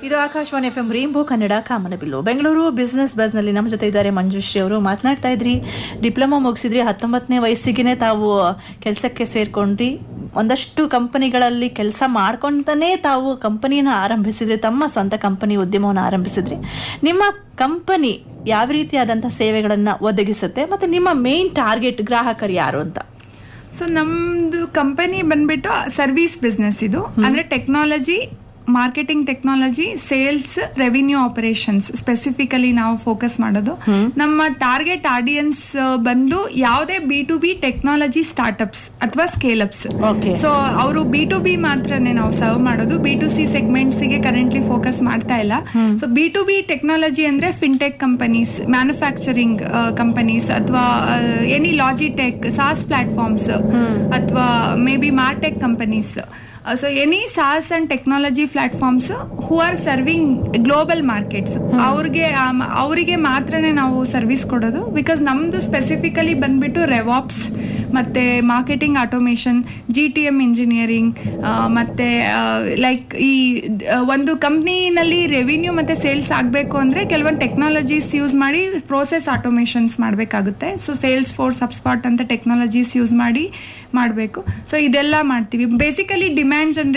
ಇದು Akashvani F M rainbow Kannada ಕಾಮನಬಿಲ್ಲು Bengaluru business ಬಸ್ನಲ್ಲಿ ನಮ್ಮ ಜೊತೆ ಇದ್ದಾರೆ ಮಂಜುಶ್ರೀ ಅವರು ಮಾತನಾಡ್ತಾ ಇದ್ರಿ ಡಿಪ್ಲೊಮಾ ಮುಗಿಸಿದ್ರಿ ಹತ್ತೊಂಬತ್ತನೇ ವಯಸ್ಸಿಗೆ ತಾವು ಕೆಲಸಕ್ಕೆ ಸೇರ್ಕೊಂಡ್ರಿ ಒಂದಷ್ಟು ಕಂಪನಿಗಳಲ್ಲಿ ಕೆಲಸ ಮಾಡ್ಕೊಂತಾನೆ ತಾವು ಕಂಪನಿನ ಆರಂಭಿಸಿದ್ರಿ ತಮ್ಮ ಸ್ವಂತ ಕಂಪನಿ ಉದ್ಯಮವನ್ನು ಆರಂಭಿಸಿದ್ರಿ ನಿಮ್ಮ ಕಂಪನಿ ಯಾವ ರೀತಿಯಾದಂಥ ಸೇವೆಗಳನ್ನು ಒದಗಿಸುತ್ತೆ ಮತ್ತು ನಿಮ್ಮ ಮೇನ್ ಟಾರ್ಗೆಟ್ ಗ್ರಾಹಕರು ಯಾರು ಅಂತ ಸೊ ನಮ್ದು ಕಂಪನಿ ಬಂದ್ಬಿಟ್ಟು ಸರ್ವಿಸ್ ಬಿಸ್ನೆಸ್ ಇದು ಅಂದ್ರೆ technology marketing technology sales revenue operations specifically ನಾವು ಫೋಕಸ್ ಮಾಡೋದು ನಮ್ಮ ಟಾರ್ಗೆಟ್ ಆಡಿಯನ್ಸ್ ಬಂದು ಯಾವುದೇ B to B technology startups ಅಥವಾ ಸ್ಕೇಲ್ಅಪ್ಸ್ Okay. ಸೊ ಅವರು ಬಿ ಟು ಬಿ ಮಾತ್ರನೇ ನಾವು ಸರ್ವ್ ಮಾಡೋದು ಬಿ ಟು ಸಿ ಸೆಗ್ಮೆಂಟ್ಸ್ ಗೆ ಕರೆಂಟ್ಲಿ ಫೋಕಸ್ ಮಾಡ್ತಾ ಇಲ್ಲ so B to B technology ಅಂದ್ರೆ ಫಿನ್ಟೆಕ್ ಕಂಪನೀಸ್ ಮ್ಯಾನುಫ್ಯಾಕ್ಚರಿಂಗ್ ಕಂಪನೀಸ್ ಅಥವಾ ಎನಿ ಲಾಜಿಟೆಕ್ ಸಾಸ್ ಪ್ಲಾಟ್ಫಾರ್ಮ್ಸ್ ಅಥವಾ maybe martech companies so any SaaS and technology platforms who are serving global markets ಅವ್ರಿಗೆ um, ಅವರಿಗೆ ಮಾತ್ರನೇ ನಾವು service ಕೊಡೋದು ಬಿಕಾಸ್ ನಮ್ದು specifically ಬಂದ್ಬಿಟ್ಟು ರೆವಾಪ್ಸ್ ಮತ್ತೆ marketing automation G T M engineering ಮತ್ತೆ ಲೈಕ್ ಈ ಆ, ಒಂದು ಕಂಪ್ನಿನಲ್ಲಿ ರೆವಿನ್ಯೂ ಮತ್ತೆ ಸೇಲ್ಸ್ ಆಗಬೇಕು ಅಂದ್ರೆ ಕೆಲವೊಂದು ಟೆಕ್ನಾಲಜೀಸ್ ಯೂಸ್ ಮಾಡಿ ಪ್ರೋಸೆಸ್ ಆಟೋಮೇಷನ್ಸ್ ಮಾಡಬೇಕಾಗುತ್ತೆ ಸೊ ಸೇಲ್ಸ್ ಫೋರ್ಸ್ ಹಬ್ಸ್ಪಾಟ್ ಅಂತ ಟೆಕ್ನಾಲಜೀಸ್ ಯೂಸ್ ಮಾಡಿ ಮಾಡಬೇಕು ಸೊ ಇದೆಲ್ಲ ಮಾಡ್ತೀವಿ ಬೇಸಿಕಲಿ ಡಿಮ್ಯಾಂಡ್ ಜನರೇಟ್